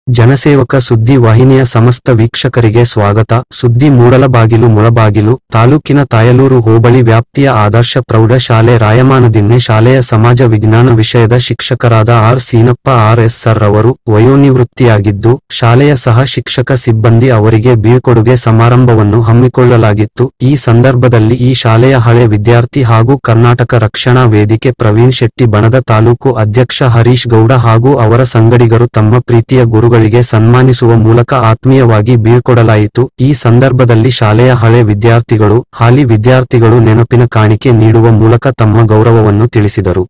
ಜನಸೇವಕ ಸುದ್ದಿ ವಾಹಿನಿಯ ಸಮಸ್ತ ವೀಕ್ಷಕರಿಗೆ ಸ್ವಾಗತ ಸುದ್ದಿ ಮೂಡಲಬಾಗಿಲು ಮುಳಬಾಗಿಲು ತಾಲೂಕಿನ ತಾಯಲೂರು ಹೋಬಳಿ ವ್ಯಾಪ್ತಿಯ ಆದರ್ಶ ಪ್ರೌಢಶಾಲೆ ರಾಯಮಾನದಿನ್ನೆ ಶಾಲೆಯ ಸಮಾಜ ವಿಜ್ಞಾನ ವಿಷಯದ ಶಿಕ್ಷಕರಾದ R Seenappa R S sir ರವರು ವಯೋನಿವೃತ್ತಿಯಾಗಿದ್ದು ಶಾಲೆಯ ಸಹ ಶಿಕ್ಷಕ ಸಿಬ್ಬಂದಿ ಅವರಿಗೆ ಬೀಳ್ಕೊಡುಗೆ ಸಮಾರಂಭವನ್ನು ಹಮ್ಮಿಕೊಳ್ಳಲಾಗಿತ್ತು ಈ ಸಂದರ್ಭದಲ್ಲಿ ಈ ಶಾಲೆಯ ಹಳೆ ವಿದ್ಯಾರ್ಥಿ ಹಾಗೂ ಕರ್ನಾಟಕ ರಕ್ಷಣಾ ವೇದಿಕೆ ಪ್ರವೀಣ್ ಶೆಟ್ಟಿ ಬಣದ ತಾಲೂಕು ಅಧ್ಯಕ್ಷ ಹರೀಶ್ ಗೌಡ ಹಾಗೂ ಅವರ ಸಂಗಡಿಗರು ತಮ್ಮ ಪ್ರೀತಿಯ ಗುರುಗಳಿಗೆ ಸನ್ಮಾನಿಸುವ ಮೂಲಕ ಆತ್ಮೀಯವಾಗಿ ಬೀಳ್ಕೊಡಲಾಯಿತು ಈ ಸಂದರ್ಭದಲ್ಲಿ ಶಾಲೆಯ ಹಳೆ ವಿದ್ಯಾರ್ಥಿಗಳು ಹಾಲಿ ವಿದ್ಯಾರ್ಥಿಗಳು ನೆನಪಿನ ಕಾಣಿಕೆ ನೀಡುವ ಮೂಲಕ ತಮ್ಮ ಗೌರವವನ್ನು ತಿಳಿಸಿದರು